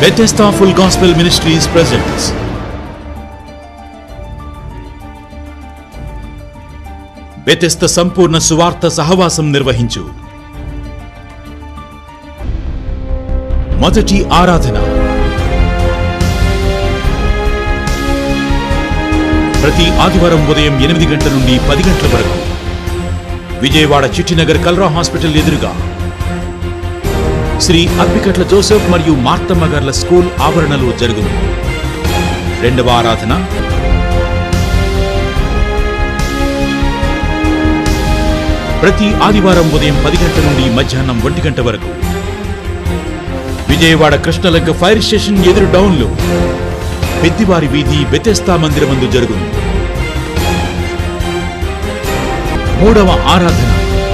Bethesda Full Gospel Ministries presents Bethesda సంపూర్ణ సువార్త సహవాసం నిర్వహించు మొదటి ఆరాధన ప్రతి ఆదివారం ఉదయం ఎనిమిది గంటల నుండి పది గంటల వరకు విజయవాడ చిట్టినగర్ కల్రా హాస్పిటల్ ఎదురుగా శ్రీ అప్పికట్ల జోసెఫ్ మరియు మార్తమ్మ గార్ల స్కూల్ ఆవరణలో జరుగును రెండవ ఆరాధన ప్రతి ఆదివారం ఉదయం పది గంటల నుండి మధ్యాహ్నం ఒంటి గంట వరకు విజయవాడ కృష్ణలంక ఫైర్ స్టేషన్ ఎదురు డౌన్లో పెద్దివారి వీధి బెతెస్తా మందిరమందు జరుగును మూడవ ఆరాధన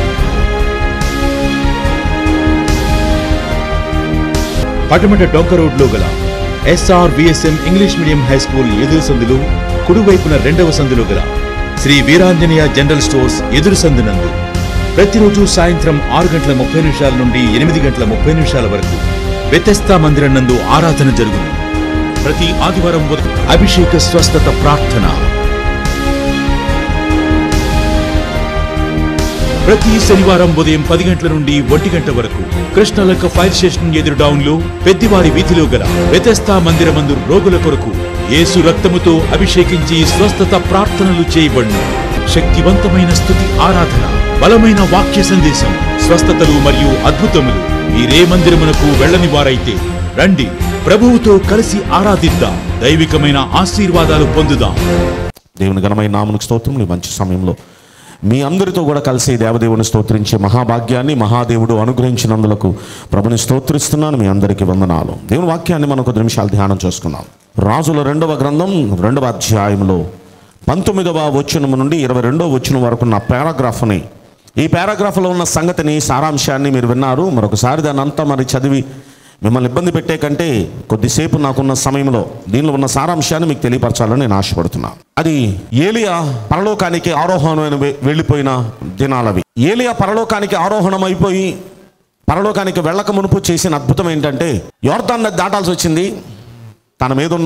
పటమట డొంక రోడ్లో గల SR VSM English medium high school ఎదురు సందులు కుడివైపున రెండవ సందులో గల శ్రీ వీరాంజనేయ జనరల్ స్టోర్స్ ఎదురు సందునందు ప్రతిరోజు సాయంత్రం ఆరు గంటల ముప్పై నిమిషాల నుండి ఎనిమిది గంటల ముప్పై నిమిషాల వరకు వ్యతస్థా మందిరం నందు ఆరాధన జరుగును ప్రతి ఆదివారం ఉదయం అభిషేక స్వస్థత ప్రార్థన ప్రతి శనివారం ఉదయం పది గంటల నుండి ఒంటి గంట వరకు కృష్ణలక్క ఫైర్ స్టేషన్ ఎదురు డౌన్ లో పెద్దివారి వీధిలో గల వ్యతస్థా మందిరమందు రోగుల కొరకు యేసు రక్తముతో అభిషేకించి స్వస్థత ప్రార్థనలు చేయబడును శక్తివంతమైన స్థుతి ఆరాధన బలమైన వాక్య సందేశం స్వస్థతలు మరియు అద్భుతములు మీరే మందిరమునకు వెళ్ళని వారైతే రండి ప్రభువుతో కలిసి ఆరాధిద్దాం దైవికమైన ఆశీర్వాదాలు పొందుదాం దేవుని ఘనమైన నామనికి స్తోత్రములు ఈ మంచి సమయంలో మీ అందరితో కూడా కలిసి దేవదేవుని స్తోత్రించే మహాభాగ్యాన్ని మహాదేవుడు అనుగ్రహించినందులకు ప్రభుని స్తోత్రిస్తున్నాను మీ అందరికీ వందనాలు దేవుని వాక్యాన్ని మనం కొద్ది నిమిషాలు ధ్యానం చేసుకుందాం రాజుల రెండవ గ్రంథం రెండవ అధ్యాయంలో పంతొమ్మిదవ వచనము నుండి ఇరవై రెండవ వచనం వరకు ఉన్న పారాగ్రాఫ్ని ఈ పారాగ్రాఫ్లో ఉన్న సంగతిని సారాంశాన్ని మీరు విన్నారు మరొకసారి దాన్ని అంతా మరి చదివి మిమ్మల్ని ఇబ్బంది పెట్టే కంటే కొద్దిసేపు నాకున్న సమయంలో దీనిలో ఉన్న సారాంశాన్ని మీకు తెలియపరచాలని నేను ఆశపడుతున్నాను అది ఏలియా పరలోకానికి ఆరోహణమైన వె- వెళ్ళిపోయిన దినాలవి ఏలియా పరలోకానికి ఆరోహణం అయిపోయి పరలోకానికి వెళ్ళక మునుపు చేసిన అద్భుతం ఏంటంటే యోర్దాన్ నది దాటాల్సి వచ్చింది తన మీదున్న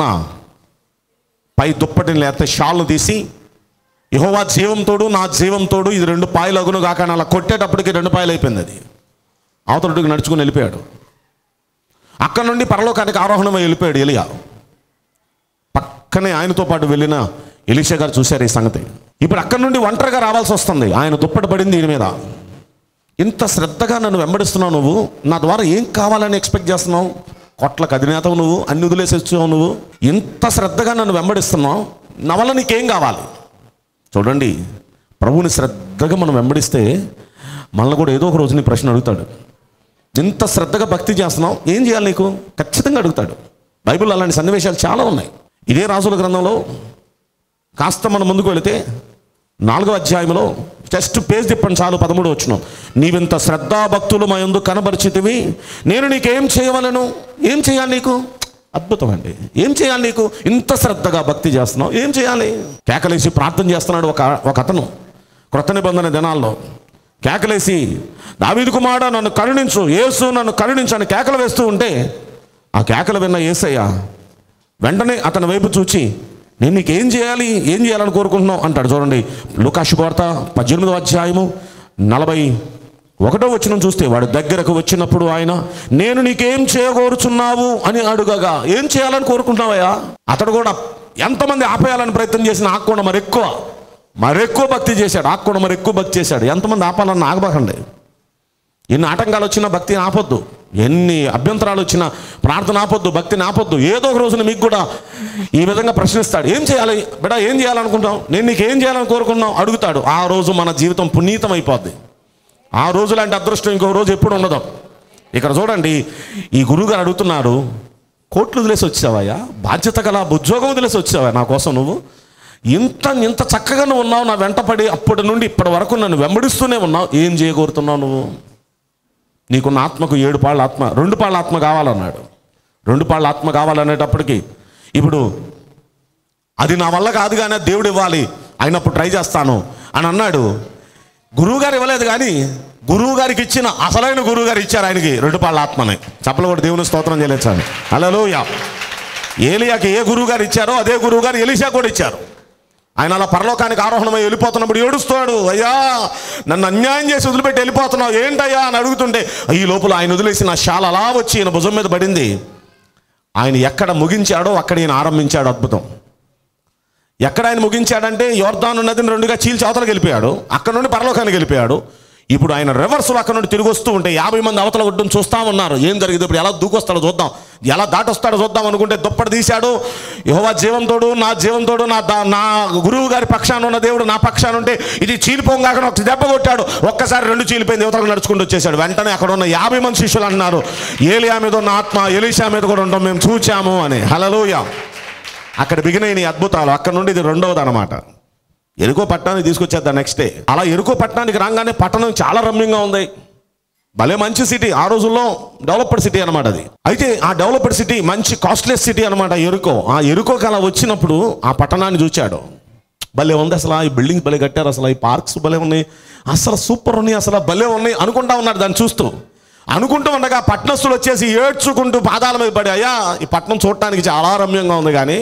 పై దుప్పటిని లేకపోతే షాల్ను తీసి యహోవా జీవంతోడు నా జీవంతోడు ఇది రెండు పాయలు అగును కాక అని అలా కొట్టేటప్పటికి రెండు పాయలు అయిపోయింది అది అవతలటికి నడుచుకుని వెళ్ళిపోయాడు అక్కడ నుండి పరలోకానికి ఆరోహణమై వెళ్ళిపోయాడు ఎలియా పక్కనే ఆయనతో పాటు వెళ్ళిన ఎలిషా గారు చూశారు ఈ సంగతి ఇప్పుడు అక్కడ నుండి ఒంటరిగా రావాల్సి వస్తుంది ఆయన దుప్పటి పడింది దీని మీద ఇంత శ్రద్ధగా నన్ను వెంబడిస్తున్నావు నువ్వు నా ద్వారా ఏం కావాలని ఎక్స్పెక్ట్ చేస్తున్నావు కొట్లకు అధినేతవు నువ్వు అన్ని వదిలేసి వచ్చావు నువ్వు ఇంత శ్రద్ధగా నన్ను వెంబడిస్తున్నావు నా వల్ల నీకేం కావాలి చూడండి ప్రభువుని శ్రద్ధగా మనం వెంబడిస్తే మనల్ని కూడా ఏదో ఒక రోజు నీ ప్రశ్న అడుగుతాడు ఇంత శ్రద్ధగా భక్తి చేస్తున్నావు ఏం చేయాలి నీకు ఖచ్చితంగా అడుగుతాడు బైబిల్ అలాంటి సన్నివేశాలు చాలా ఉన్నాయి ఇదే రాజుల గ్రంథంలో కాస్త మనం ముందుకు వెళితే నాలుగో అధ్యాయంలో జస్ట్ పేజ్ తిప్పండి చాలు పదమూడు వచ్చిన నీవింత శ్రద్ధాభక్తులు మా ఎందు కనబరిచితివి నేను నీకేం చేయవలను ఏం చేయాలి నీకు అద్భుతం అండి ఏం చేయాలి నీకు ఇంత శ్రద్ధగా భక్తి చేస్తున్నావు ఏం చేయాలి కేకలేసి ప్రార్థన చేస్తున్నాడు ఒక ఒక అతను క్రొత్త నిబంధన దినాల్లో కేకలేసి దావీదు కుమార నన్ను కరుణించు యేసు నన్ను కరుణించు అని కేకలు వేస్తూ ఉంటే ఆ కేకలు విన్న యేసయ్య వెంటనే అతని వైపు చూచి నేను నీకు ఏం చేయాలి ఏం చేయాలని కోరుకుంటున్నావు అంటాడు చూడండి లుకాశు వార్త పద్దెనిమిదో అధ్యాయము నలభై ఒకటో వచ్చిన చూస్తే వాడు దగ్గరకు వచ్చినప్పుడు ఆయన నేను నీకేం చేయగోరుచున్నావు అని అడుగగా ఏం చేయాలని కోరుకుంటున్నావయ్యా అతడు కూడా ఎంతమంది ఆపేయాలని ప్రయత్నం చేసిన ఆకుండా మరి ఎక్కువ మరెక్కువ భక్తి చేశాడు ఆకుండా మరి ఎక్కువ భక్తి చేశాడు ఎంతమంది ఆపాలన్న ఆగబాకండి ఎన్ని ఆటంకాలు వచ్చినా భక్తిని ఆపొద్దు ఎన్ని అభ్యంతరాలు వచ్చినా ప్రార్థన ఆపొద్దు భక్తిని ఆపొద్దు ఏదో ఒక రోజున మీకు కూడా ఈ విధంగా ప్రశ్నిస్తాడు ఏం చేయాలి బిడా ఏం చేయాలనుకుంటావు నేను నీకు ఏం చేయాలని కోరుకున్నావు అడుగుతాడు ఆ రోజు మన జీవితం పునీతం అయిపోద్ది ఆ రోజు లాంటి అదృష్టం ఇంకో రోజు ఎప్పుడు ఉండదు ఇక్కడ చూడండి ఈ గురువుగారు అడుగుతున్నారు కోట్లు వదిలేసి వచ్చావయ్యా బాధ్యత గల ఉద్యోగం వదిలేసి వచ్చావా నా కోసం నువ్వు ఇంత ఇంత చక్కగా నువ్వు ఉన్నావు నా వెంటపడి అప్పటి నుండి ఇప్పటి వరకు నన్ను వెంబడిస్తూనే ఉన్నావు ఏం చేయగోరుతున్నావు నువ్వు నీకున్న ఆత్మకు ఏడు పాళ్ళ ఆత్మ రెండు పాళ్ళ ఆత్మ కావాలన్నాడు రెండు పాళ్ళ ఆత్మ కావాలనేటప్పటికి ఇప్పుడు అది నా వల్ల కాదు కానీ దేవుడు ఇవ్వాలి అయినప్పుడు ట్రై చేస్తాను అని అన్నాడు గురువుగారు ఇవ్వలేదు కానీ గురువు గారికి ఇచ్చిన అసలైన గురువు గారు ఇచ్చారు ఆయనకి రెండు పాళ్ళ ఆత్మని చెప్పలు కూడా దేవుని స్తోత్రం చేయలేచాను అలలోయ ఏలియాకి ఏ గురువు గారు ఇచ్చారో అదే గురువు గారు ఎలిషా కూడా ఇచ్చారు ఆయన అలా పరలోకానికి ఆరోహణమై వెళ్ళిపోతున్నప్పుడు ఏడుస్తాడు అయ్యా నన్ను అన్యాయం చేసి వదిలిపెట్టి వెళ్ళిపోతున్నావు ఏంటయ్యా అని అడుగుతుంటే ఈ లోపల ఆయన వదిలేసి నా శాల అలా వచ్చి ఈయన భుజం మీద పడింది ఆయన ఎక్కడ ముగించాడో అక్కడ ఈయన ఆరంభించాడు అద్భుతం ఎక్కడ ఆయన ముగించాడంటే యోర్దాను నదిని రెండుగా చీల్చి అవతలకి వెళ్ళిపోయాడు అక్కడ నుండి పరలోకానికి వెళ్ళిపోయాడు ఇప్పుడు ఆయన రివర్స్లో అక్కడ నుండి తిరిగి వస్తూ ఉంటే యాభై మంది అవతల ఒడ్డును చూస్తా ఉన్నారు ఏం జరిగింది ఇప్పుడు ఎలా దూకొస్తాడో చూద్దాం ఎలా దాటొస్తాడో చూద్దాం అనుకుంటే దుప్పటి తీశాడు యహోవా జీవంతోడు నా జీవంతోడు నా దా- నా గురువు గారి పక్షాన ఉన్న దేవుడు నా పక్షాన ఉంటే ఇది చీలిపోగాక ఒక దెబ్బ కొట్టాడు ఒక్కసారి రెండు చీలిపోయింది యువతలకు నడుచుకుంటూ వచ్చేసాడు వెంటనే అక్కడ ఉన్న యాభై మంది శిష్యులు అన్నారు ఏలియా మీద ఉన్న ఆత్మ ఎలీషా మీద కూడా ఉంటాం మేము చూచాము అని హలలోయ అక్కడ బిగినైన ఈ అద్భుతాలు అక్కడ నుండి ఇది రెండవది అనమాట ఎరుకో పట్టణానికి తీసుకొచ్చేద్దాం నెక్స్ట్ డే అలా ఎరుకో పట్టణానికి రాగానే పట్టణం చాలా రమ్యంగా ఉంది భలే మంచి సిటీ ఆ రోజుల్లో డెవలప్డ్ సిటీ అనమాట అది అయితే ఆ డెవలప్డ్ సిటీ మంచి కాస్ట్లెస్ సిటీ అనమాట ఎరుకో ఆ ఎరుకోకి అలా వచ్చినప్పుడు ఆ పట్టణాన్ని చూచాడు భలే ఉంది అసలు ఈ బిల్డింగ్స్ భలే కట్టారు అసలు ఈ పార్క్స్ భలే ఉన్నాయి అసలు సూపర్ ఉన్నాయి అసలు భలే ఉన్నాయి అనుకుంటా ఉన్నాడు దాన్ని చూస్తూ అనుకుంటూ ఉండగా పట్టణస్తులు వచ్చేసి ఏడ్చుకుంటూ పాదాల మీద పడి అయ్యా ఈ పట్టణం చూడటానికి చాలా రమ్యంగా ఉంది కానీ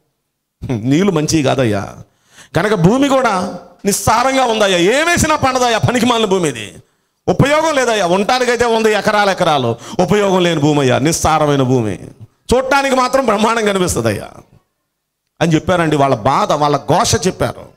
నీళ్లు మంచివి కాదయ్యా కనుక భూమి కూడా నిస్సారంగా ఉందయ్యా ఏమేసినా పండదయ్యా పనికి మాలిన భూమి ఇది ఉపయోగం లేదయ్యా ఉండటానికైతే ఉంది ఎకరాలు ఎకరాలు ఉపయోగం లేని భూమి అయ్యా నిస్సారమైన భూమి చూడటానికి మాత్రం బ్రహ్మాండం కనిపిస్తుంది అయ్యా అని చెప్పారండి వాళ్ళ బాధ వాళ్ళ ఘోష చెప్పారు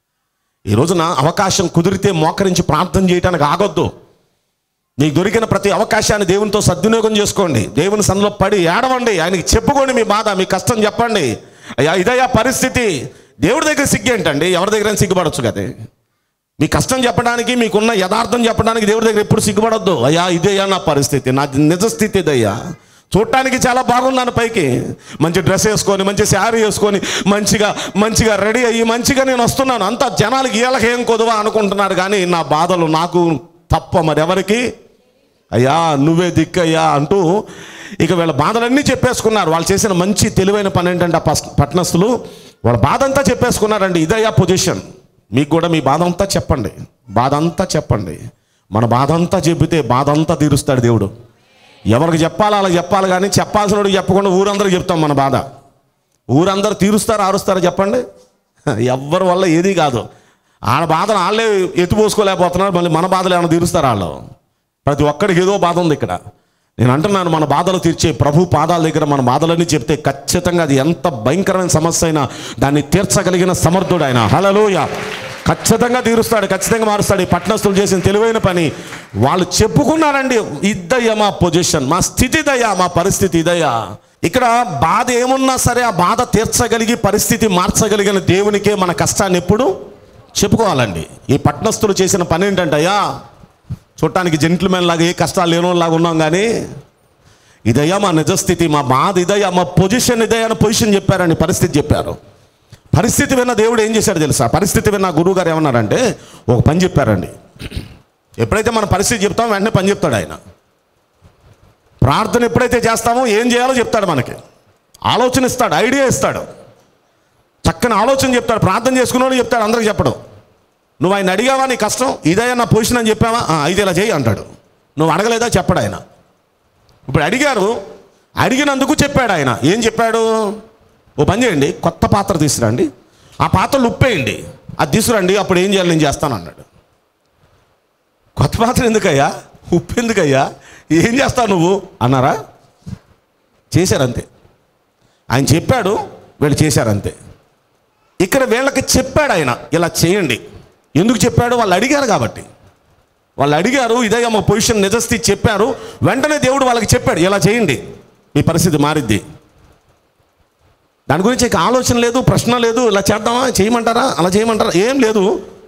ఈ రోజున అవకాశం కుదిరితే మోకరించి ప్రార్థన చేయడానికి ఆగొద్దు మీకు దొరికిన ప్రతి అవకాశాన్ని దేవునితో సద్వినియోగం చేసుకోండి దేవుని సన్నిలో పడి ఏడవండి ఆయనకి చెప్పుకోండి మీ బాధ మీ కష్టం చెప్పండి అయ్యా ఇదయ్యా పరిస్థితి దేవుడి దగ్గర సిగ్గు ఏంటండి ఎవరి దగ్గర సిగ్గుపడవచ్చు కదే మీ కష్టం చెప్పడానికి మీకున్న యథార్థం చెప్పడానికి దేవుడి దగ్గర ఎప్పుడు సిగ్గుపడొద్దు అయ్యా ఇదయ్యా నా పరిస్థితి నా నిజ స్థితి ఇదయ్యా చూడటానికి చాలా బాగున్నాను పైకి మంచి డ్రెస్ వేసుకొని మంచి శారీ వేసుకొని మంచిగా మంచిగా రెడీ అయ్యి మంచిగా నేను వస్తున్నాను అంతా జనాలకి వీళ్ళకి ఏం కొదువా అనుకుంటున్నారు కానీ నా బాధలు నాకు తప్ప మరెవరికి అయ్యా నువ్వే దిక్కయ్యా అంటూ ఇక వీళ్ళ బాధలన్నీ చెప్పేసుకున్నారు వాళ్ళు చేసిన మంచి తెలివైన పని ఏంటంటే ఆ పస్- పట్టణస్థులు వాళ్ళ బాధ అంతా చెప్పేసుకున్నారండి ఇదయ్యా పొజిషన్ మీకు కూడా మీ బాధ అంతా చెప్పండి బాధ అంతా చెప్పండి మన బాధ అంతా చెబితే బాధ అంతా తీరుస్తాడు దేవుడు ఎవరికి చెప్పాలో అలా చెప్పాలి కానీ చెప్పాల్సినోడికి చెప్పకుండా ఊరందరూ చెప్తాం మన బాధ ఊరందరూ తీరుస్తారా ఆరుస్తారా చెప్పండి ఎవ్వరి వల్ల ఏది కాదు ఆడ బాధను వాళ్ళే ఎత్తుపోసుకోలేకపోతున్నారు మళ్ళీ మన బాధలు ఏమైనా తీరుస్తారా వాళ్ళు ప్రతి ఒక్కడికి ఏదో బాధ ఉంది ఇక్కడ నేను అంటున్నాను మన బాధలు తీర్చే ప్రభు పాదాల దగ్గర మన బాధలన్నీ చెప్తే ఖచ్చితంగా అది ఎంత భయంకరమైన సమస్య అయినా దాన్ని తీర్చగలిగిన సమర్థుడు ఆయన హలలోయ ఖచ్చితంగా తీరుస్తాడు ఖచ్చితంగా మారుస్తాడు ఈ పట్టణస్తులు చేసిన తెలివైన పని వాళ్ళు చెప్పుకున్నారండి ఇద్దయ్యా మా పొజిషన్ మా స్థితి ఇదయ్యా మా పరిస్థితి ఇదయ్యా ఇక్కడ బాధ ఏమున్నా సరే ఆ బాధ తీర్చగలిగి పరిస్థితి మార్చగలిగిన దేవునికే మన కష్టాన్ని ఎప్పుడు చెప్పుకోవాలండి ఈ పట్టణస్తులు చేసిన పని ఏంటంటే అయ్యా చూడటానికి జెంట్లమెన్ లాగా ఏ కష్టాలు లేనోలాగా ఉన్నాం కానీ ఇదయ్యా మా నిజస్థితి మా బాధ ఇదయ్యా మా పొజిషన్ ఇదయ్యా అని పొజిషన్ చెప్పారని పరిస్థితి చెప్పారు పరిస్థితి విన్న దేవుడు ఏం చేశాడు తెలుసా పరిస్థితి విన్న గురువు గారు ఏమన్నారంటే ఒక పని చెప్పారండి ఎప్పుడైతే మన పరిస్థితి చెప్తామో వెంటనే పని చెప్తాడు ఆయన ప్రార్థన ఎప్పుడైతే చేస్తామో ఏం చేయాలో చెప్తాడు మనకి ఆలోచన ఇస్తాడు ఐడియా ఇస్తాడు చక్కని ఆలోచన చెప్తాడు ప్రార్థన చేసుకున్నాడు చెప్తాడు అందరికి చెప్పడం నువ్వు ఆయన అడిగావా నీ కష్టం ఇదయ్యా నా పొజిషన్ అని చెప్పావా "ఆ, ఇది ఇలా చేయి అంటాడు నువ్వు అడగలేదా చెప్పడు ఆయన ఇప్పుడు అడిగారు అడిగినందుకు చెప్పాడు ఆయన ఏం చెప్పాడు ఓ పని చేయండి కొత్త పాత్ర తీసుకురండి ఆ పాత్రలు ఉప్పేయండి అది తీసుకురండి అప్పుడు ఏం చేయాలి నేను చేస్తాను అన్నాడు కొత్త పాత్ర ఎందుకయ్యా ఉప్పు ఎందుకయ్యా ఏం చేస్తావు నువ్వు అన్నారా చేశారంతే ఆయన చెప్పాడు వీళ్ళు చేశారంతే ఇక్కడ వీళ్ళకి చెప్పాడు ఆయన ఇలా చేయండి ఎందుకు చెప్పాడు వాళ్ళు అడిగారు కాబట్టి వాళ్ళు అడిగారు ఇదే మా పొజిషన్ నిజస్థితి చెప్పారు వెంటనే దేవుడు వాళ్ళకి చెప్పాడు ఇలా చేయండి మీ పరిస్థితి మారిద్ది దాని గురించి ఇక ఆలోచన లేదు ప్రశ్న లేదు ఇలా చేద్దామా చేయమంటారా అలా చేయమంటారా ఏం లేదు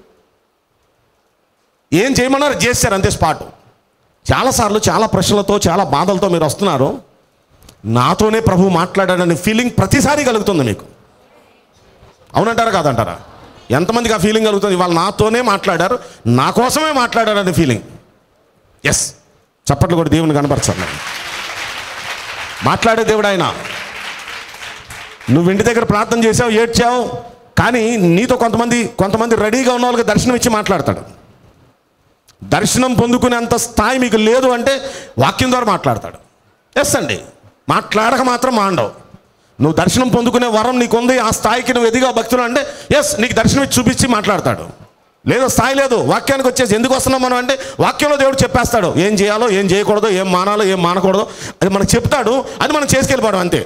ఏం చేయమన్నారు చేశారు అంతే స్పాట్ చాలాసార్లు చాలా ప్రశ్నలతో చాలా బాధలతో మీరు వస్తున్నారు నాతోనే ప్రభు మాట్లాడాడనే ఫీలింగ్ ప్రతిసారి కలుగుతుంది మీకు అవునంటారా కాదంటారా ఎంతమందికి ఆ ఫీలింగ్ కలుగుతుంది వాళ్ళు నాతోనే మాట్లాడారు నా కోసమే మాట్లాడారనే ఫీలింగ్ ఎస్ చప్పట్లు కూడా దేవుని కనపరచాలి మాట్లాడే దేవుడు ఆయన నువ్వు ఇంటి దగ్గర ప్రార్థన చేసావు ఏడ్చావు కానీ నీతో కొంతమంది కొంతమంది రెడీగా ఉన్న వాళ్ళకి దర్శనం ఇచ్చి మాట్లాడతాడు దర్శనం పొందుకునేంత స్థాయి మీకు లేదు అంటే వాక్యం ద్వారా మాట్లాడతాడు ఎస్ అండి మాట్లాడక మాత్రం మాండవు నువ్వు దర్శనం పొందుకునే వరం నీకుంది ఆ స్థాయికి నువ్వు ఎదిగా భక్తులు అంటే ఎస్ నీకు దర్శనం ఇచ్చి చూపించి మాట్లాడతాడు లేదు స్థాయి లేదు వాక్యానికి వచ్చేసి ఎందుకు వస్తున్నాం మనం అంటే వాక్యంలో దేవుడు చెప్పేస్తాడు ఏం చేయాలో ఏం చేయకూడదో ఏం మానాలో ఏం మానకూడదో అది మనకు చెప్తాడు అది మనం చేసుకెళ్ళిపోవడం అంతే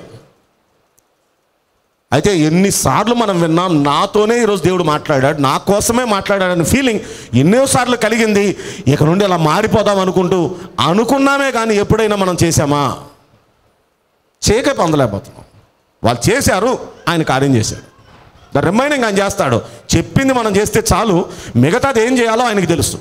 అయితే ఎన్నిసార్లు మనం విన్నాం నాతోనే ఈరోజు దేవుడు మాట్లాడాడు నా కోసమే మాట్లాడాడని ఫీలింగ్ ఎన్నోసార్లు కలిగింది ఇక నుండి అలా మారిపోదాం అనుకుంటూ అనుకున్నామే కానీ ఎప్పుడైనా మనం చేశామా చేయక పొందలేకపోతున్నాం వాళ్ళు చేశారు ఆయన కార్యం చేశాడు ద రిమైనింగ్ ఆయన చేస్తాడు చెప్పింది మనం చేస్తే చాలు మిగతాది ఏం చేయాలో ఆయనకి తెలుసు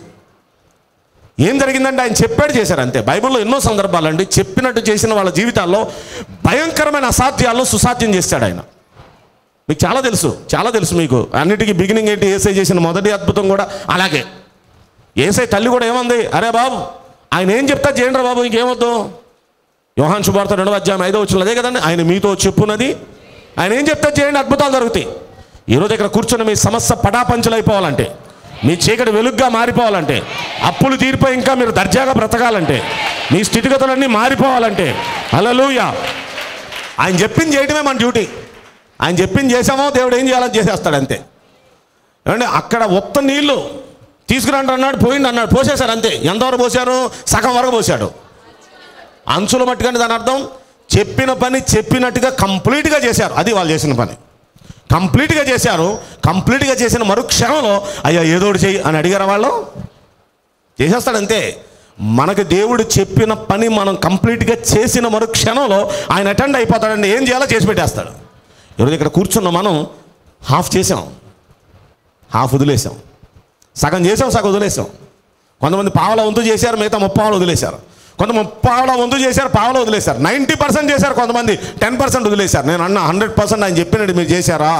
ఏం జరిగిందంటే ఆయన చెప్పాడు చేశారు అంతే బైబిల్లో ఎన్నో సందర్భాలండి చెప్పినట్టు చేసిన వాళ్ళ జీవితాల్లో భయంకరమైన అసాధ్యాలను సుసాధ్యం చేశాడు ఆయన మీకు చాలా తెలుసు చాలా తెలుసు మీకు అన్నిటికీ బిగినింగ్ ఏంటి ఏసై చేసిన మొదటి అద్భుతం కూడా అలాగే ఏసై తల్లి కూడా ఏమంది అరే బాబు ఆయన ఏం చెప్తా చేయండి రా బాబు ఇంకేమొద్దు యోహాన్ శుభార్త రెండవ అధ్యాయం ఐదో వచ్చిన అదే కదండి ఆయన మీతో చెప్పున్నది ఆయన ఏం చెప్తా చేయండి అద్భుతాలు జరుగుతాయి ఈరోజు ఇక్కడ కూర్చొని మీ సమస్య పటాపంచలైపోవాలంటే మీ చీకటి వెలుగ్గా మారిపోవాలంటే అప్పులు తీరిపోయి ఇంకా మీరు దర్జాగా బ్రతకాలంటే మీ స్థితిగతులన్నీ మారిపోవాలంటే అలలుయ ఆయన చెప్పింది చేయడమే మన డ్యూటీ ఆయన చెప్పింది చేసామో దేవుడు ఏం చేయాలో చేసేస్తాడు అంతే ఏమంటే అక్కడ ఒక్క నీళ్లు తీసుకురండి అన్నాడు పోయిండు అన్నాడు పోసేశారు అంతే ఎంతవరకు పోసారు సగం వరకు పోసాడు అంచుల మట్టుకంటే దాని అర్థం చెప్పిన పని చెప్పినట్టుగా కంప్లీట్గా చేశారు అది వాళ్ళు చేసిన పని కంప్లీట్గా చేశారు కంప్లీట్గా చేసిన మరుక్షణంలో అయ్యా ఏదో ఒకటి చెయ్యి అని అడిగారు వాళ్ళు చేసేస్తాడు అంతే మనకు దేవుడు చెప్పిన పని మనం కంప్లీట్గా చేసిన మరు క్షణంలో ఆయన అటెండ్ అయిపోతాడండి ఏం చేయాలో చేసి పెట్టేస్తాడు ఈరోజు ఇక్కడ కూర్చున్న మనం హాఫ్ చేసాం హాఫ్ వదిలేసాం సగం చేసాం సగం వదిలేసాం కొంతమంది పావల వంతు చేశారు మిగతా ముప్పావలు వదిలేశారు కొంత ముప్పావల వంతు చేశారు పావల వదిలేశారు నైంటీ పర్సెంట్ చేశారు కొంతమంది టెన్ పర్సెంట్ వదిలేశారు నేను అన్న హండ్రెడ్ పర్సెంట్ ఆయన చెప్పినట్టు మీరు చేశారా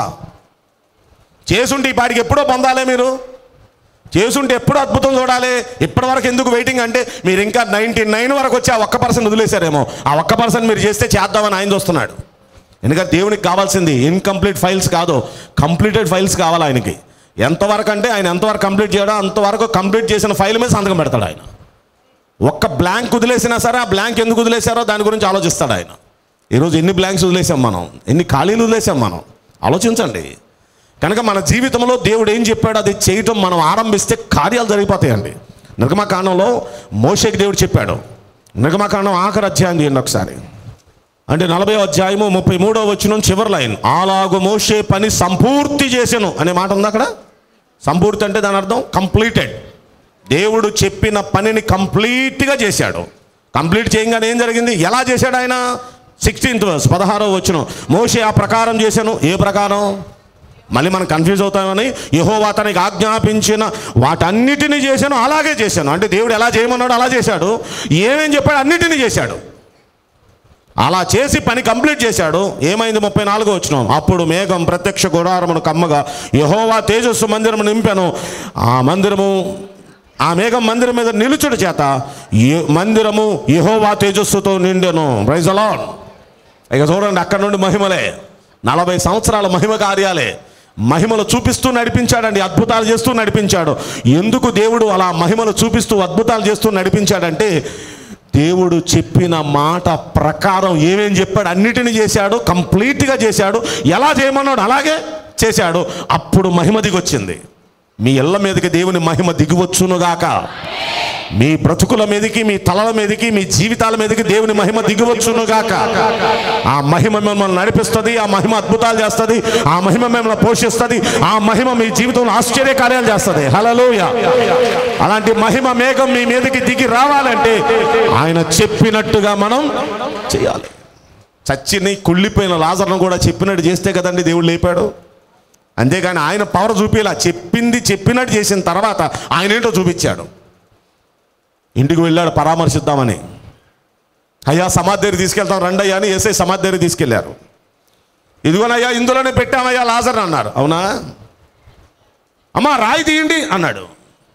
చేసుంటే ఈ పాటికి ఎప్పుడో పొందాలే మీరు చేసుంటే ఎప్పుడు అద్భుతం చూడాలి ఇప్పటి వరకు ఎందుకు వెయిటింగ్ అంటే మీరు ఇంకా నైంటీ నైన్ వరకు వచ్చి ఆ ఒక్క పర్సెంట్ వదిలేశారేమో ఆ ఒక్క పర్సెంట్ మీరు చేస్తే చేద్దామని ఆయన చూస్తున్నాడు ఎందుకంటే దేవునికి కావాల్సింది ఇన్కంప్లీట్ ఫైల్స్ కాదు కంప్లీటెడ్ ఫైల్స్ కావాలి ఆయనకి ఎంతవరకు అంటే ఆయన ఎంతవరకు కంప్లీట్ చేయడో అంతవరకు కంప్లీట్ చేసిన ఫైల్ మీద సంతకం పెడతాడు ఆయన ఒక్క బ్లాంక్ వదిలేసినా సరే ఆ బ్లాంక్ ఎందుకు వదిలేశారో దాని గురించి ఆలోచిస్తాడు ఆయన ఈరోజు ఎన్ని బ్లాంక్స్ వదిలేసాం మనం ఎన్ని ఖాళీలు వదిలేసాం మనం ఆలోచించండి కనుక మన జీవితంలో దేవుడు ఏం చెప్పాడో అది చేయటం మనం ఆరంభిస్తే కార్యాలు జరిగిపోతాయండి నిర్గమకాండంలో మోషేకి దేవుడు చెప్పాడు నిర్గమకాండం ఆఖరి అధ్యాయం చేయండి ఒకసారి అంటే నలభై అధ్యాయము ముప్పై మూడో వచ్చిన చివరి లైన్ అలాగు మోషే పని సంపూర్తి చేసెను అనే మాట ఉంది అక్కడ సంపూర్తి అంటే దాని అర్థం కంప్లీటెడ్ దేవుడు చెప్పిన పనిని కంప్లీట్గా చేశాడు కంప్లీట్ చేయగానే ఏం జరిగింది ఎలా చేశాడు ఆయన సిక్స్టీన్త్ వర్స్ పదహారో వచ్చిన మోషే ఆ ప్రకారం చేశాను ఏ ప్రకారం మళ్ళీ మనం కన్ఫ్యూజ్ అవుతామని యహోవా తనకి ఆజ్ఞాపించిన వాటన్నిటిని చేశాను అలాగే చేశాను అంటే దేవుడు ఎలా చేయమన్నాడు అలా చేశాడు ఏమేం చెప్పాడు అన్నిటినీ చేశాడు అలా చేసి పని కంప్లీట్ చేశాడు ఏమైంది ముప్పై నాలుగో వచ్చిన అప్పుడు మేఘం ప్రత్యక్ష గుడారమును కమ్మగా యహోవా తేజస్సు మందిరము నింపాను ఆ మందిరము ఆ మేఘం మందిరం మీద నిలుచుడు చేత ఏ- మందిరము యహోవా తేజస్సుతో నిండెను ప్రైజ్ అలాన్ ఇక చూడండి అక్కడ నుండి మహిమలే నలభై సంవత్సరాల మహిమ కార్యాలే మహిమలు చూపిస్తూ నడిపించాడండి అద్భుతాలు చేస్తూ నడిపించాడు ఎందుకు దేవుడు అలా మహిమలు చూపిస్తూ అద్భుతాలు చేస్తూ నడిపించాడంటే దేవుడు చెప్పిన మాట ప్రకారం ఏమేం చెప్పాడు అన్నిటిని చేశాడు కంప్లీట్గా చేశాడు ఎలా చేయమన్నాడు అలాగే చేశాడు అప్పుడు మహిమ దిగొచ్చింది మీ ఇళ్ళ మీదకి దేవుని మహిమ దిగివచ్చునుగాక మీ బ్రతుకుల మీదకి మీ తలల మీదకి మీ జీవితాల మీదకి దేవుని మహిమ దిగివచ్చునుగాక ఆ మహిమ మిమ్మల్ని నడిపిస్తుంది ఆ మహిమ అద్భుతాలు చేస్తుంది ఆ మహిమ మిమ్మల్ని పోషిస్తుంది ఆ మహిమ మీ జీవితంలో ఆశ్చర్య కార్యాలు చేస్తుంది హలలోయ అలాంటి మహిమ మేఘం మీ మీదకి దిగి రావాలంటే ఆయన చెప్పినట్టుగా మనం చేయాలి చచ్చిని కుళ్ళిపోయిన లాజర్ను కూడా చెప్పినట్టు చేస్తే కదండి దేవుడు లేపాడు అంతేగాని ఆయన పవర్ చూపేలా చెప్పింది చెప్పినట్టు చేసిన తర్వాత ఆయన ఏంటో చూపించాడు ఇంటికి వెళ్ళాడు పరామర్శిద్దామని అయ్యా సమాధి దగ్గర తీసుకెళ్తాం రండి అయ్యా అని ఏసై సమాధి దగ్గర తీసుకెళ్లారు ఇదిగోనయ్యా ఇందులోనే పెట్టామయ్యా లాజర్ అన్నారు అవునా అమ్మా రాయి తీయండి అన్నాడు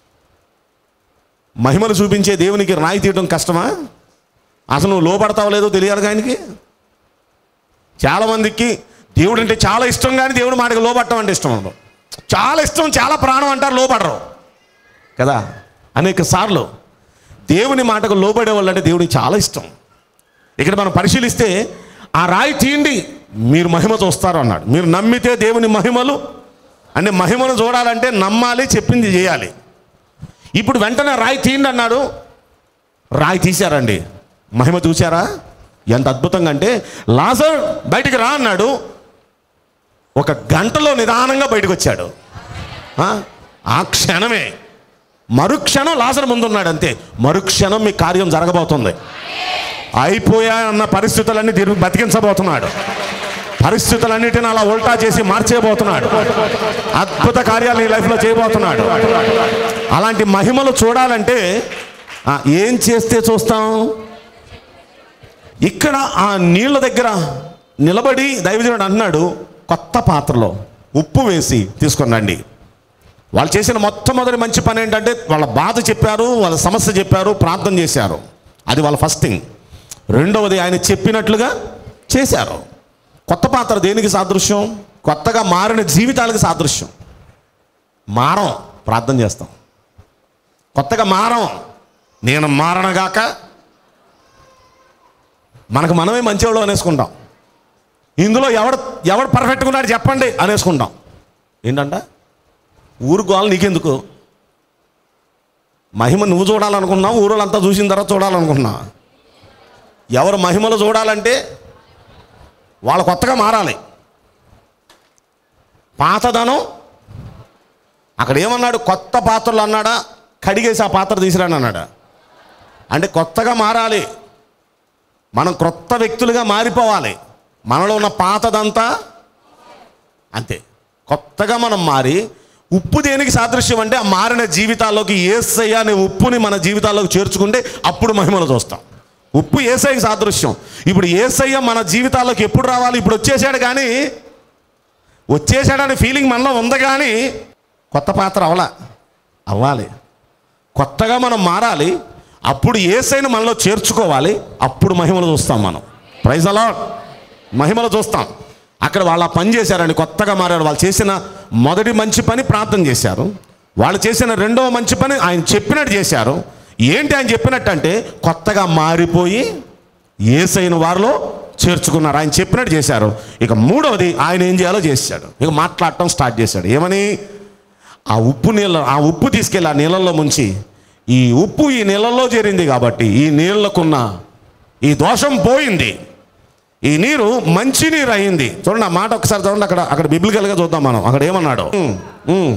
మహిమను చూపించే దేవునికి రాయి తీయడం కష్టమా అసలు నువ్వు లోపడతావు లేదో తెలియాలి ఆయనకి చాలామందికి దేవుడు అంటే చాలా ఇష్టం కానీ దేవుడు మాటకి లోపడటం అంటే ఇష్టం ఉండదు చాలా ఇష్టం చాలా ప్రాణం అంటారు లోపడరు కదా అనేక సార్లు దేవుని మాటకు లోబడే వాళ్ళంటే దేవునికి చాలా ఇష్టం ఇక్కడ మనం పరిశీలిస్తే ఆ రాయి తీయండి మీరు మహిమ చూస్తారు అన్నాడు మీరు నమ్మితే దేవుని మహిమలు అంటే మహిమను చూడాలంటే నమ్మాలి చెప్పింది చేయాలి ఇప్పుడు వెంటనే రాయి తీయండి అన్నాడు రాయి తీశారండి మహిమ చూశారా ఎంత అద్భుతంగా అంటే లాజర్ బయటికి రా అన్నాడు ఒక గంటలో నిదానంగా బయటకు వచ్చాడు ఆ? ఆ క్షణమే మరుక్షణం లాజర్ ముందున్నాడు అంతే మరుక్షణం మీ కార్యం జరగబోతుంది అయిపోయా అన్న పరిస్థితులన్నీ తిరిగి బతికించబోతున్నాడు పరిస్థితులన్నిటిని అలా ఉల్టా చేసి మార్చేయబోతున్నాడు అద్భుత కార్యాలు ఈ లైఫ్లో చేయబోతున్నాడు అలాంటి మహిమలు చూడాలంటే ఆ, ఏం చేస్తే చూస్తాం ఇక్కడ ఆ నీళ్ళ దగ్గర నిలబడి దైవజనుడు అన్నాడు కొత్త పాత్రలో ఉప్పు వేసి తీసుకొని రండి వాళ్ళు చేసిన మొట్టమొదటి మంచి పని ఏంటంటే వాళ్ళ బాధ చెప్పారు వాళ్ళ సమస్య చెప్పారు ప్రార్థన చేశారు అది వాళ్ళ ఫస్ట్ థింగ్ రెండవది ఆయన చెప్పినట్లుగా చేశారు కొత్త పాత్ర దేనికి సాదృశ్యం కొత్తగా మారిన జీవితాలకు సాదృశ్యం మారం ప్రార్థన చేస్తాం కొత్తగా మారం నేను మారణగాక మనకు మనమే మంచివాళ్ళు అనేసుకుంటాం ఇందులో ఎవడు ఎవడు పర్ఫెక్ట్గా ఉన్నాడు చెప్పండి అనేసుకుంటాం ఏంటంట ఊరు గోలు నీకెందుకు మహిమ నువ్వు చూడాలనుకున్నావు ఊరోళ్ళంతా చూసిన తర్వాత చూడాలనుకున్నావు ఎవరు మహిమలు చూడాలంటే వాళ్ళు కొత్తగా మారాలి పాతదనం అక్కడ ఏమన్నాడు కొత్త పాత్రలు అన్నాడా కడిగేసి ఆ పాత్ర తీసిరాని అన్నాడా అంటే కొత్తగా మారాలి మనం క్రొత్త వ్యక్తులుగా మారిపోవాలి మనలో ఉన్న పాతదంతా అంతే కొత్తగా మనం మారి ఉప్పు దేనికి సాదృశ్యం అంటే ఆ మారిన జీవితాల్లోకి ఏసయ్య అనే ఉప్పుని మన జీవితాల్లోకి చేర్చుకుంటే అప్పుడు మహిమలు చూస్తాం ఉప్పు ఏసఐకి సాదృశ్యం ఇప్పుడు ఏసయ్య మన జీవితాల్లోకి ఎప్పుడు రావాలి ఇప్పుడు వచ్చేసాడు కానీ వచ్చేసాడనే ఫీలింగ్ మనలో ఉంది కానీ కొత్త పాత్ర అవలా అవ్వాలి కొత్తగా మనం మారాలి అప్పుడు ఏసైని మనలో చేర్చుకోవాలి అప్పుడు మహిమలు చూస్తాం మనం ప్రైజ్ అలా మహిమలు చూస్తాం అక్కడ వాళ్ళ పని చేశారండి కొత్తగా మారారు వాళ్ళు చేసిన మొదటి మంచి పని ప్రార్థన చేశారు వాళ్ళు చేసిన రెండవ మంచి పని ఆయన చెప్పినట్టు చేశారు ఏంటి ఆయన చెప్పినట్టు అంటే కొత్తగా మారిపోయి ఏసైన వారిలో చేర్చుకున్నారు ఆయన చెప్పినట్టు చేశారు ఇక మూడవది ఆయన ఏం చేయాలో చేశాడు ఇక మాట్లాడటం స్టార్ట్ చేశాడు ఏమని ఆ ఉప్పు నీళ్ళ ఆ ఉప్పు తీసుకెళ్ళి ఆ నీళ్ళల్లో ముంచి ఈ ఉప్పు ఈ నీళ్ళల్లో చేరింది కాబట్టి ఈ నీళ్ళకున్న ఈ దోషం పోయింది ఈ నీరు మంచి నీరు అయింది చూడండి ఆ మాట ఒకసారి చూడండి అక్కడ అక్కడ బిబ్లికల్గా చూద్దాం మనం అక్కడ ఏమన్నాడు ఉమ్, ఉమ్.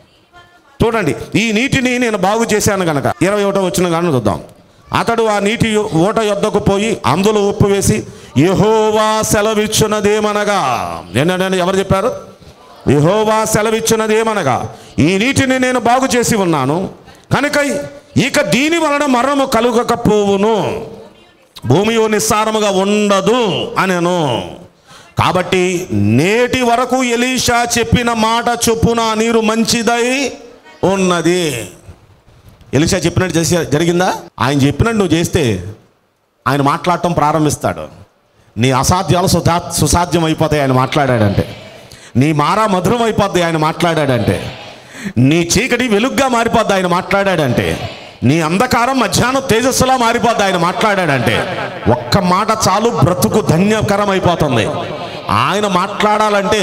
చూడండి ఈ నీటిని నేను బాగు చేశాను కనుక ఇరవై ఒకటో వచ్చిన కానీ చూద్దాం అతడు ఆ నీటి యొ- ఓట యొద్దకు పోయి అందులో ఉప్పు వేసి యెహోవా సెలవిచ్చున్నదేమనగా ఏంటంటే ఎవరు చెప్పారు యెహోవా సెలవిచ్చున్నదేమనగా ఈ నీటిని నేను బాగు చేసి ఉన్నాను కనుక ఇక దీని వలన మరణము కలుగకపోవును భూమి నిస్సారముగా ఉండదు అనెను కాబట్టి నేటి వరకు ఎలీషా చెప్పిన మాట చొప్పున ఆ నీరు మంచిదై ఉన్నది ఎలీషా చెప్పినట్టు చేసి జరిగిందా ఆయన చెప్పినట్టు నువ్వు చేస్తే ఆయన మాట్లాడటం ప్రారంభిస్తాడు నీ అసాధ్యాలు సుధా సుసాధ్యం అయిపోతాయి ఆయన మాట్లాడాడంటే నీ మారా మధురం అయిపోద్ది ఆయన మాట్లాడాడంటే నీ చీకటి వెలుగ్గా మారిపోద్ది ఆయన మాట్లాడాడంటే నీ అంధకారం మధ్యాహ్నం తేజస్సులా మారిపోద్ది ఆయన మాట్లాడాడంటే ఒక్క మాట చాలు బ్రతుకు ధన్యకరం అయిపోతుంది ఆయన మాట్లాడాలంటే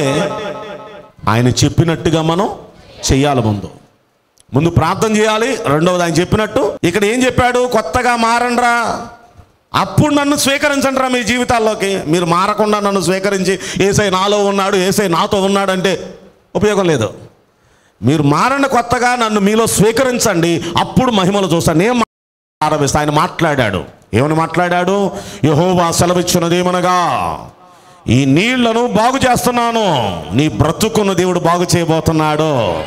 ఆయన చెప్పినట్టుగా మనం చెయ్యాలి ముందు ముందు ప్రార్థన చేయాలి రెండవది ఆయన చెప్పినట్టు ఇక్కడ ఏం చెప్పాడు కొత్తగా మారండ్రా అప్పుడు నన్ను స్వీకరించండి రా మీ జీవితాల్లోకి మీరు మారకుండా నన్ను స్వీకరించి ఏసై నాలో ఉన్నాడు ఏసై నాతో ఉన్నాడంటే ఉపయోగం లేదు మీరు మారండి కొత్తగా నన్ను మీలో స్వీకరించండి అప్పుడు మహిమలు చూస్తాను నేను ఆరంభిస్తా ఆయన మాట్లాడాడు ఏమని మాట్లాడాడు యహోవా సెలవిచ్చినదేమనగా ఈ నీళ్లను బాగు చేస్తున్నాను నీ బ్రతుకును దేవుడు బాగు చేయబోతున్నాడు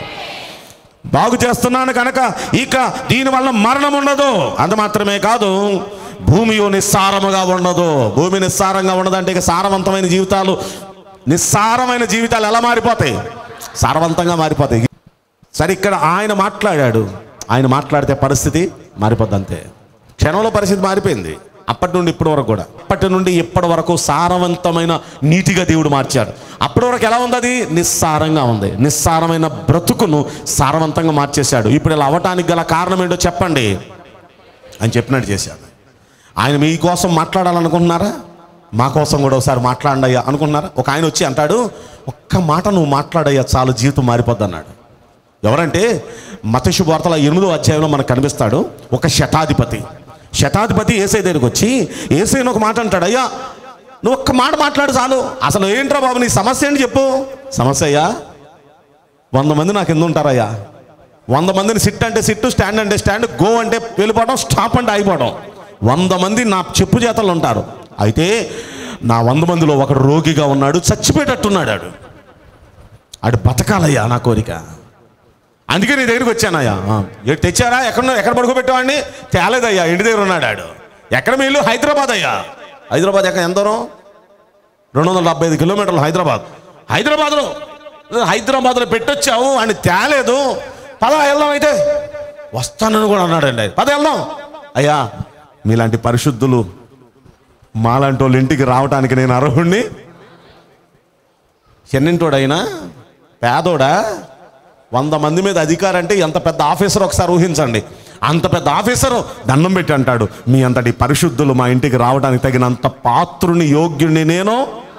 బాగు చేస్తున్నాను కనుక ఇక దీనివల్ల మరణం ఉండదు అంత మాత్రమే కాదు భూమి నిస్సారముగా ఉండదు భూమి నిస్సారంగా ఉండదంటే ఇక సారవంతమైన జీవితాలు నిస్సారమైన జీవితాలు ఎలా మారిపోతాయి సారవంతంగా మారిపోతాయి సరే ఇక్కడ ఆయన మాట్లాడాడు ఆయన మాట్లాడితే పరిస్థితి మారిపోద్ది అంతే క్షణంలో పరిస్థితి మారిపోయింది అప్పటి నుండి ఇప్పటి వరకు కూడా అప్పటి నుండి ఇప్పటి వరకు సారవంతమైన నీటిగా దేవుడు మార్చాడు అప్పటి వరకు ఎలా ఉంది అది నిస్సారంగా ఉంది నిస్సారమైన బ్రతుకును సారవంతంగా మార్చేశాడు ఇప్పుడు ఇలా అవ్వటానికి గల కారణం ఏంటో చెప్పండి అని చెప్పినట్టు చేశాడు ఆయన మీకోసం మాట్లాడాలనుకుంటున్నారా మా కోసం కూడా ఒకసారి మాట్లాడయ్యా అనుకుంటున్నారా ఒక ఆయన వచ్చి అంటాడు ఒక్క మాట నువ్వు మాట్లాడయ్యా చాలు జీవితం మారిపోద్ది అన్నాడు ఎవరంటే మతశు వార్తల ఎనిమిదో అధ్యాయంలో మనకు కనిపిస్తాడు ఒక శతాధిపతి శతాధిపతి ఏసై దగ్గరికి వచ్చి ఏసైని ఒక మాట అంటాడు అయ్యా నువ్వు ఒక్క మాట మాట్లాడు చాలు అసలు ఏంట్రా బాబు నీ సమస్య ఏంటి చెప్పు సమస్య అయ్యా వంద మంది నాకు ఎందుకు ఉంటారయ్యా వంద మందిని సిట్ అంటే సిట్టు స్టాండ్ అంటే స్టాండ్ గో అంటే వెళ్ళిపోవడం స్టాప్ అంటే ఆగిపోవడం వంద మంది నా చెప్పు చేతలు ఉంటారు అయితే నా వంద మందిలో ఒకడు రోగిగా ఉన్నాడు చచ్చిపోయేటట్టున్నాడు ఆడు ఆడు బతకాలయ్యా నా కోరిక అందుకే నీ దగ్గరికి వచ్చానయ్యా ఆ, ఏ తెచ్చారా ఎక్కడ ఎక్కడ పడుకోబెట్టావాడిని తేలేదయ్యా ఇంటి దగ్గర ఉన్నాడు ఆడు ఎక్కడ మీ ఇల్లు హైదరాబాద్ అయ్యా హైదరాబాద్ ఎక్కడ ఎంత దూరం రెండు వందల డెబ్బై ఐదు కిలోమీటర్లు హైదరాబాద్ హైదరాబాద్లో హైదరాబాద్లో పెట్టొచ్చావు అని తేలేదు పద వెళ్దాం అయితే వస్తానని కూడా అన్నాడండి ఆయన. పద వెళ్దాం అయ్యా మీలాంటి పరిశుద్ధులు మాలాంటి వాళ్ళ ఇంటికి రావటానికి నేను అర్హుణ్ణి చెన్నింటోడైనా పేదోడా వంద మంది మీద అధికారం అంటే ఎంత పెద్ద ఆఫీసర్ ఒకసారి ఊహించండి అంత పెద్ద ఆఫీసరు దండం పెట్టి అంటాడు మీ అంతటి పరిశుద్ధులు మా ఇంటికి రావడానికి తగినంత పాత్రుని యోగ్యుని నేను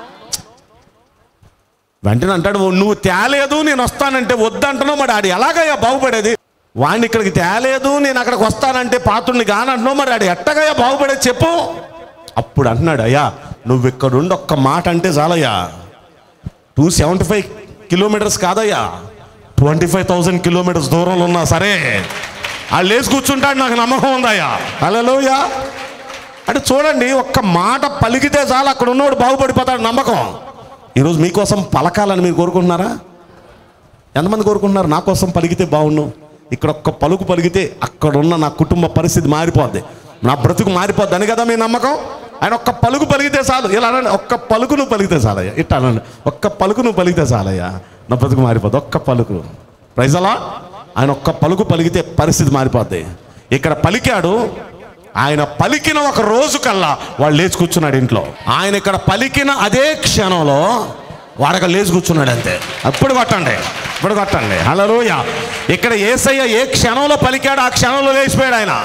వెంటనే అంటాడు "ఓ, నువ్వు తేలేదు నేను వస్తానంటే వద్దంటున్నావు మరి ఆడు ఎలాగయ్యా బాగుపడేది వాడిని ఇక్కడికి తేలేదు నేను అక్కడికి వస్తానంటే పాత్రుని కానంటున్నావు మరి ఆడు ఎట్టగయ్యా బాగుపడేది చెప్పు అప్పుడు అంటున్నాడు అయ్యా నువ్వు ఇక్కడుండి ఒక్క మాట అంటే చాలయ్యా టూ సెవెంటీ ఫైవ్ కిలోమీటర్స్ కాదయ్యా ట్వంటీ ఫైవ్ థౌసండ్ కిలోమీటర్స్ దూరంలో ఉన్నా సరే ఆ లేచి కూర్చుంటాడు నాకు నమ్మకం ఉందయ్యా హలోయా అంటే చూడండి ఒక్క మాట పలికితే చాలు అక్కడ ఉన్నవాడు బాగుపడిపోతాడు నమ్మకం ఈరోజు మీకోసం పలకాలని మీరు కోరుకుంటున్నారా ఎంతమంది కోరుకుంటున్నారు నా కోసం పలికితే బాగుండు ఇక్కడ ఒక్క పలుకు పలికితే అక్కడ ఉన్న నా కుటుంబ పరిస్థితి మారిపోద్ది నా బ్రతుకు మారిపోద్ది అని కదా మీ నమ్మకం ఆయన ఒక్క పలుకు పలికితే చాలు ఇలా అనండి ఒక్క పలుకు నువ్వు పలికితే చాలయ్యా ఇట్లా అనండి ఒక్క పలుకు నువ్వు పలికితే చాలయ్యా నా బ్రతుకు మారిపోద్ది ఒక్క పలుకు ప్రైజలా ఆయన ఒక్క పలుకు పలికితే పరిస్థితి మారిపోద్ది ఇక్కడ పలికాడు ఆయన పలికిన ఒక రోజు కల్లా వాడు లేచి కూర్చున్నాడు ఇంట్లో ఆయన ఇక్కడ పలికిన అదే క్షణంలో వాడక లేచి కూర్చున్నాడు అంతే అప్పుడు కొట్టండి ఇప్పుడు కొట్టండి హలోయ ఇక్కడ ఏసయ్య ఏ క్షణంలో పలికాడు ఆ క్షణంలో లేచిపోయాడు ఆయన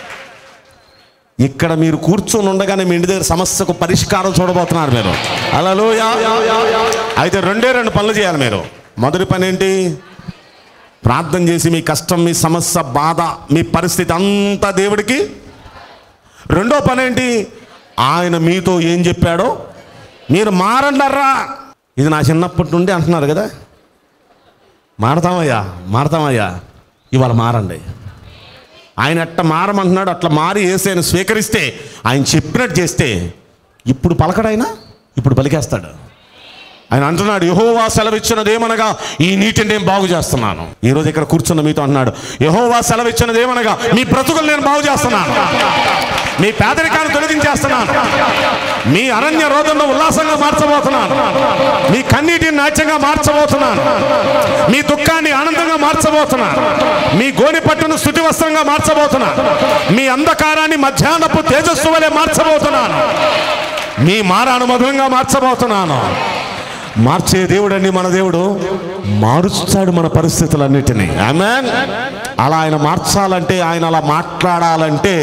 ఇక్కడ మీరు కూర్చొని ఉండగానే మీ ఇంటి దగ్గర సమస్యకు పరిష్కారం చూడబోతున్నారు మీరు హలోయ అయితే రెండే రెండు పనులు చేయాలి మీరు మొదటి పని ఏంటి ప్రార్థన చేసి మీ కష్టం మీ సమస్య బాధ మీ పరిస్థితి అంతా దేవుడికి రెండో పని ఏంటి ఆయన మీతో ఏం చెప్పాడో మీరు మారండర్రా ఇది నా చిన్నప్పటి నుండి అంటున్నారు కదా మారతామయ్యా మారతామయ్యా ఇవాళ మారండి ఆయన ఎట్ట మారమంటున్నాడు అట్లా మారి వేసి స్వీకరిస్తే ఆయన చెప్పినట్టు చేస్తే ఇప్పుడు పలకడైనా ఇప్పుడు పలికేస్తాడు ఆయన అంటున్నాడు యహోవా సెలవిచ్చినదేమనగా ఈ నీటిని నేను బాగు చేస్తున్నాను ఈ రోజు ఇక్కడ కూర్చున్న మీతో అంటున్నాడు యహోవా సెలవిచ్చినదేమనగా మీ బ్రతుకులు నేను బాగు చేస్తున్నాను మీ పేదరికాన్ని తొలగించేస్తున్నాను మీ అరణ్య రోదంలో ఉల్లాసంగా మార్చబోతున్నాను మీ కన్నీటిని నాట్యంగా మార్చబోతున్నాను మీ దుఃఖాన్ని ఆనందంగా మార్చబోతున్నాను మీ గోని పట్టును స్థుతి వస్త్రంగా మార్చబోతున్నాను మీ అంధకారాన్ని మధ్యాహ్నపు తేజస్సు వలె మార్చబోతున్నాను మీ మారాను మధురంగా మార్చబోతున్నాను మార్చే దేవుడండి మన దేవుడు మారుస్తాడు మన పరిస్థితులన్నిటినీ ఆమెన్ అలా ఆయన మార్చాలంటే ఆయన అలా మాట్లాడాలంటే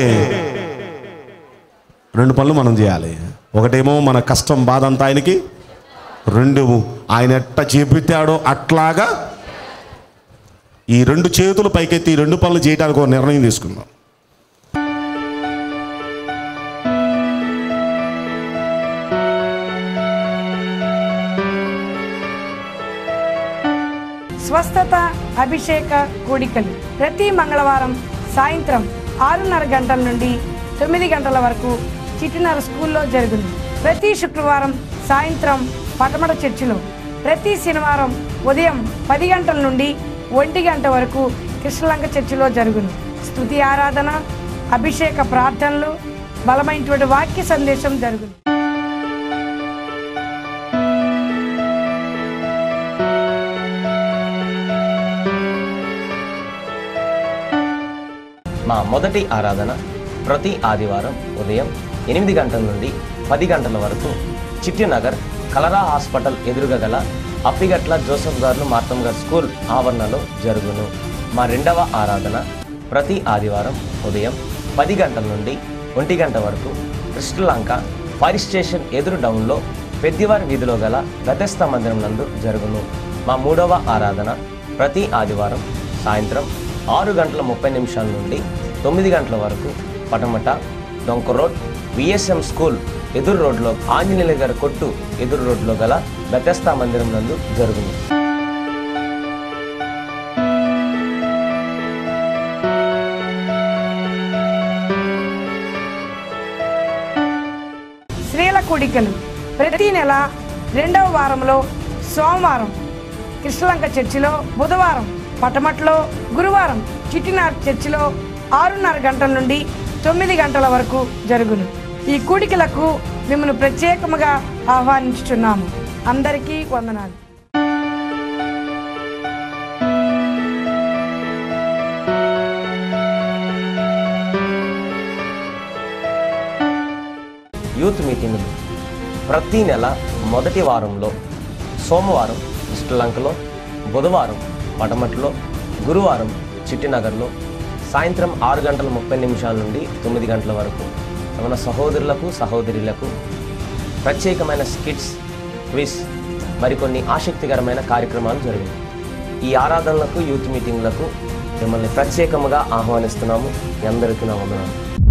రెండు పనులు మనం చేయాలి ఒకటేమో మన కష్టం బాధ అంతా ఆయనకి రెండు ఆయన ఎట్ట చెబుతాడో అట్లాగా ఈ రెండు చేతులు పైకెత్తి ఈ రెండు పనులు చేయడానికి ఒక నిర్ణయం తీసుకుందాం స్వస్థత అభిషేక కూడికలు ప్రతి మంగళవారం సాయంత్రం ఆరున్నర గంటల నుండి తొమ్మిది గంటల వరకు చిటినర స్కూల్లో జరుగును ప్రతి శుక్రవారం సాయంత్రం పటమట చర్చిలో ప్రతి శనివారం ఉదయం పది గంటల నుండి ఒంటి గంట వరకు కృష్ణలంక చర్చిలో జరుగును స్తుతి ఆరాధన అభిషేక ప్రార్థనలు బలమైనటువంటి వాక్య సందేశం జరుగును మా మొదటి ఆరాధన ప్రతి ఆదివారం ఉదయం ఎనిమిది గంటల నుండి పది గంటల వరకు చిట్టినగర్ కలరా హాస్పిటల్ ఎదురుగా గల అప్పిగట్ల జోసఫ్ గారు మార్తం గారు స్కూల్ ఆవరణలో జరుగును మా రెండవ ఆరాధన ప్రతి ఆదివారం ఉదయం పది గంటల నుండి ఒంటి గంట వరకు కృష్ణలంక ఫైర్ స్టేషన్ ఎదురు డౌన్లో పెద్దివారి వీధిలో గల గతస్థ మందిరం నందు జరుగును మా మూడవ ఆరాధన ప్రతి ఆదివారం సాయంత్రం ఆరు గంటల ముప్పై నిమిషాల నుండి తొమ్మిది గంటల వరకు పటమట డొంక రోడ్ విఎస్ఎం స్కూల్ ఎదురు రోడ్లో ఆంజనేయుల గారి కొట్టు ఎదురు రోడ్లో గల గతస్థ మందిరం నందు జరుగును స్త్రీల కూడికలు ప్రతి నెల రెండవ వారంలో సోమవారం కృష్ణలంక చర్చిలో బుధవారం పటమట్లో గురువారం చిట్టినార్ చర్చిలో ఆరున్నర గంటల నుండి తొమ్మిది గంటల వరకు జరుగును ఈ కూడికలకు మిమ్మల్ని ప్రత్యేకముగా ఆహ్వానించుచున్నాము అందరికీ వందనాలు యూత్ మీటింగులు ప్రతి నెల మొదటి వారంలో సోమవారం శ్రీలంకలో బుధవారం పటమట్లో గురువారం చిట్టినగర్లో సాయంత్రం ఆరు గంటల ముప్పై నిమిషాల నుండి తొమ్మిది గంటల వరకు మన సహోదరులకు సహోదరులకు ప్రత్యేకమైన స్కిట్స్ క్విజ్ మరికొన్ని ఆసక్తికరమైన కార్యక్రమాలు జరిగాయి ఈ ఆరాధనలకు యూత్ మీటింగ్లకు మిమ్మల్ని ప్రత్యేకముగా ఆహ్వానిస్తున్నాము మీ అందరికీ నా వందనాలు